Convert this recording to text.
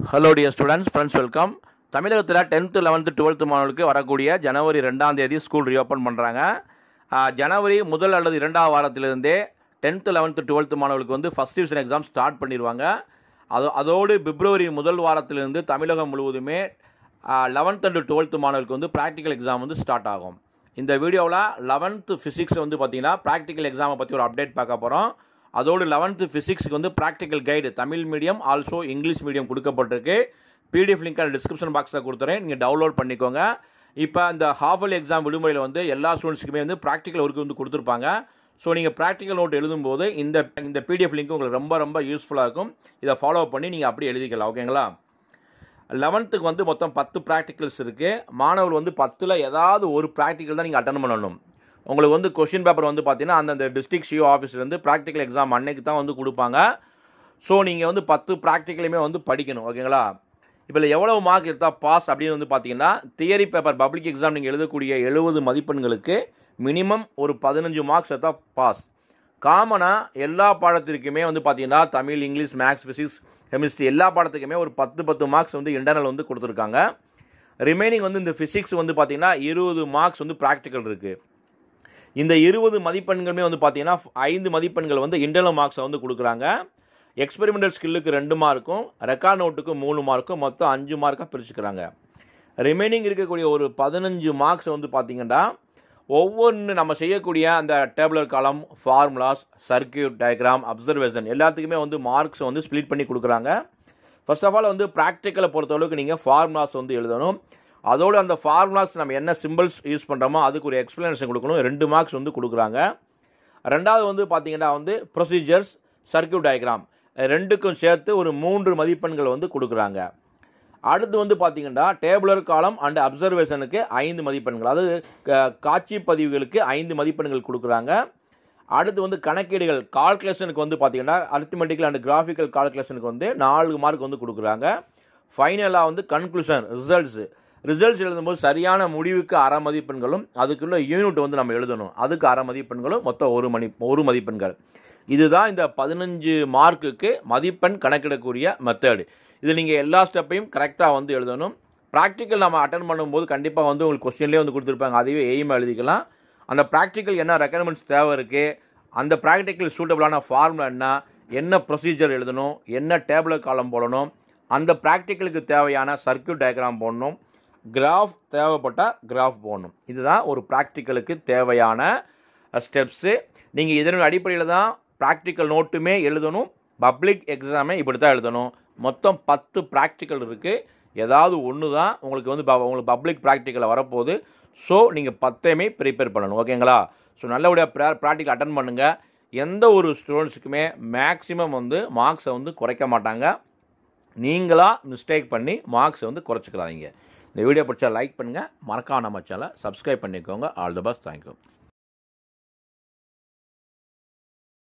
hello dear students friends welcome தமிழகத்தில் tenth eleventh twelfth மாணவர்களுக்கு வரக்கூடிய ஜனவரி ரெண்டாம் தேதி ஸ்கூல் ரீஓப்பன் பண்ணுறாங்க ஜனவரி முதல் அல்லது இரண்டாம் வாரத்திலிருந்தே டென்த்து லெவன்த்து டுவெல்த்து மாணவர்களுக்கு வந்து ஃபஸ்ட் டிவிஷன் எக்ஸாம் ஸ்டார்ட் பண்ணிடுவாங்க அது அதோடு பிப்ரவரி முதல் வாரத்திலிருந்து தமிழகம் முழுவதுமே லெவன்த் அண்ட் டுவெல்த்து மாணவர்களுக்கு வந்து ப்ராக்டிக்கல் எக்ஸாம் வந்து ஸ்டார்ட் ஆகும் இந்த வீடியோவில் லெவன்த்து ஃபிசிக்ஸ் வந்து பார்த்தீங்கன்னா ப்ராக்டிக்கல் எக்ஸாமை பற்றி ஒரு அப்டேட் பார்க்க போகிறோம் அதோடு லெவன்த்து ஃபிசிக்ஸ்க்கு வந்து practical guide Tamil medium also English medium கொடுக்கப்பட்டிருக்கு பிடிஎஃப் லிங்க் டிஸ்கிரிப்ஷன் பாக்ஸில் கொடுத்துறேன் நீங்கள் டவுன்லோட் பண்ணிக்கோங்க இப்போ இந்த ஹாஃப் இயர்லி எக்ஸாம் விடுமுறையில் வந்து எல்லா ஸ்டூடெண்ட்ஸுக்குமே வந்து ப்ராக்டிக்கல் ஒர்க் வந்து கொடுத்துருப்பாங்க ஸோ நீங்கள் ப்ராக்டிக்கல் நோட் எழுதும்போது இந்த இந்த பிடிஎஃப் லிங்க் உங்களுக்கு ரொம்ப ரொம்ப யூஸ்ஃபுல்லாக இருக்கும் இதை ஃபாலோ பண்ணி நீங்கள் அப்படி எழுதிக்கலாம் ஓகேங்களா லெவன்த்துக்கு வந்து மொத்தம் பத்து ப்ராக்டிகல்ஸ் இருக்குது மாணவர் வந்து பத்தில் ஏதாவது ஒரு ப்ராக்டிக்கல் தான் நீங்கள் அட்டன் பண்ணணும் உங்களுக்கு வந்து கொஷின் பேப்பர் வந்து பார்த்தீங்கன்னா அந்தந்த டிஸ்ட்ரிக்ட் சிஓ ஆஃபீஸ்லேருந்து ப்ராக்டிக்கல் எக்ஸாம் அன்னைக்கு தான் வந்து கொடுப்பாங்க ஸோ நீங்கள் வந்து பத்து ப்ராக்டிக்கலுமே வந்து படிக்கணும் ஓகேங்களா இப்போ எவ்வளவு மார்க் எடுத்தால் பாஸ் அப்படின்னு வந்து பார்த்தீங்கன்னா தியரி பேப்பர் பப்ளிக் எக்ஸாம் நீங்கள் எழுதக்கூடிய எழுபது மதிப்பெண்களுக்கு மினிமம் ஒரு பதினஞ்சு மார்க்ஸ் எடுத்தால் பாஸ் காமனாக எல்லா பாடத்திற்குமே வந்து பார்த்தீங்கன்னா Tamil English maths physics chemistry எல்லா பாடத்துக்குமே ஒரு பத்து பத்து மார்க்ஸ் வந்து இன்டர்னல் வந்து கொடுத்துருக்காங்க ரிமைனிங் வந்து இந்த ஃபிசிக்ஸ் வந்து பார்த்தீங்கன்னா இருபது மார்க்ஸ் வந்து ப்ராக்டிக்கல் இருக்குது இந்த இருபது மதிப்பெண்களுமே வந்து பார்த்தீங்கன்னா ஐந்து மதிப்பெண்கள் வந்து இன்டர்னல் மார்க்ஸை வந்து கொடுக்குறாங்க எக்ஸ்பெரிமெண்டல் ஸ்கில்லுக்கு ரெண்டு மார்க்கும் ரெக்கார்ட் நோட்டுக்கு மூணு மார்க்கும் மொத்தம் அஞ்சு மார்க்காக பிரிச்சுக்கிறாங்க ரிமைனிங் இருக்கக்கூடிய ஒரு பதினஞ்சு மார்க்ஸ் வந்து பார்த்தீங்கன்னா ஒவ்வொன்று நம்ம செய்யக்கூடிய அந்த டேபிளர் காலம் ஃபார்முலாஸ் சர்க்கியூட் டயக்ராம் அப்சர்வேஷன் எல்லாத்துக்குமே வந்து மார்க்ஸ் வந்து ஸ்ப்ளிட் பண்ணி கொடுக்குறாங்க ஃபர்ஸ்ட் ஆஃப் ஆல் வந்து ப்ராக்டிக்கலை பொறுத்தளவுக்கு நீங்கள் ஃபார்முலாஸ் வந்து எழுதணும் அதோடு அந்த ஃபார்முலாஸ் நம்ம என்ன சிம்பிள்ஸ் யூஸ் பண்ணுறோமோ அதுக்கு ஒரு எக்ஸ்ப்ளனேஷன் கொடுக்கணும் ரெண்டு மார்க்ஸ் வந்து கொடுக்குறாங்க ரெண்டாவது வந்து பார்த்தீங்கன்னா வந்து ப்ரொசீஜர்ஸ் சர்க்கியூட் டயக்ராம் ரெண்டுக்கும் சேர்த்து ஒரு மூன்று மதிப்பெண்கள் வந்து கொடுக்குறாங்க அடுத்து வந்து பார்த்தீங்கன்னா டேபிளர் காலம் அண்ட் அப்சர்வேஷனுக்கு ஐந்து மதிப்பெண்கள் அதாவது காட்சி பதிவுகளுக்கு ஐந்து மதிப்பெண்கள் கொடுக்குறாங்க அடுத்து வந்து கணக்கீடுகள் கால்குலேஷனுக்கு வந்து பார்த்தீங்கன்னா அரித்மெட்டிக்கல் அண்ட் கிராஃபிக்கல் கால்குலேஷனுக்கு வந்து நாலு மார்க் வந்து கொடுக்குறாங்க ஃபைனலாக வந்து கன்க்ளூஷன் ரிசல்ட்ஸ் ரிசல்ட்ஸ் எழுதும்போது சரியான முடிவுக்கு அரை மதிப்பெண்களும் அதுக்குள்ள யூனிட் வந்து நம்ம எழுதணும் அதுக்கு அரை மதிப்பெண்களும் மொத்தம் ஒரு மணி ஒரு மதிப்பெண்கள் இதுதான் இந்த பதினஞ்சு மார்க்குக்கு மதிப்பெண் கணக்கிடக்கூடிய மெத்தடு இது நீங்கள் எல்லா ஸ்டெப்பையும் கரெக்டாக வந்து எழுதணும் ப்ராக்டிக்கல் நம்ம அட்டன் பண்ணும்போது கண்டிப்பாக வந்து உங்களுக்கு கொஸ்டின்லேயே வந்து கொடுத்துருப்பாங்க அதையே எய்மாக எழுதிக்கலாம் அந்த ப்ராக்டிக்கல் என்ன ரெக்கமெண்ட்ஸ் தேவை இருக்குது அந்த ப்ராக்டிக்கல் சூட்டபிளான ஃபார்முலா என்ன என்ன ப்ரொசீஜர் எழுதணும் என்ன டேபிளர் காலம் போடணும் அந்த ப்ராக்டிக்கலுக்கு தேவையான சர்க்கியூட் டயக்ராம் போடணும் கிராஃப் தேவைப்பட்டால் கிராஃப் போடணும் இதுதான் ஒரு ப்ராக்டிக்கலுக்கு தேவையான ஸ்டெப்ஸு நீங்கள் இதனுடைய அடிப்படையில் தான் ப்ராக்டிக்கல் நோட்டுமே எழுதணும் பப்ளிக் எக்ஸாமே இப்படி தான் எழுதணும் மொத்தம் பத்து ப்ராக்டிக்கல் இருக்குது ஏதாவது ஒன்று தான் உங்களுக்கு வந்து உங்களுக்கு பப்ளிக் ப்ராக்டிக்கலில் வரப்போகுது ஸோ நீங்கள் பத்தையுமே ப்ரிப்பேர் பண்ணணும் ஓகேங்களா ஸோ நல்லபடியாக ப்ரா ப்ராக்டிக்கல் அட்டன் பண்ணுங்கள் எந்த ஒரு ஸ்டூடெண்ட்ஸுக்குமே மேக்ஸிமம் வந்து மார்க்ஸை வந்து குறைக்க மாட்டாங்க நீங்களாக மிஸ்டேக் பண்ணி மார்க்ஸை வந்து குறைச்சிக்கிறாதீங்க இந்த வீடியோ பிடிச்சா லைக் பண்ணுங்கள் மறக்காம நம்ம சேனலை சப்ஸ்கிரைப் பண்ணிக்கோங்க ஆல் தி பெஸ்ட் தேங்க்யூ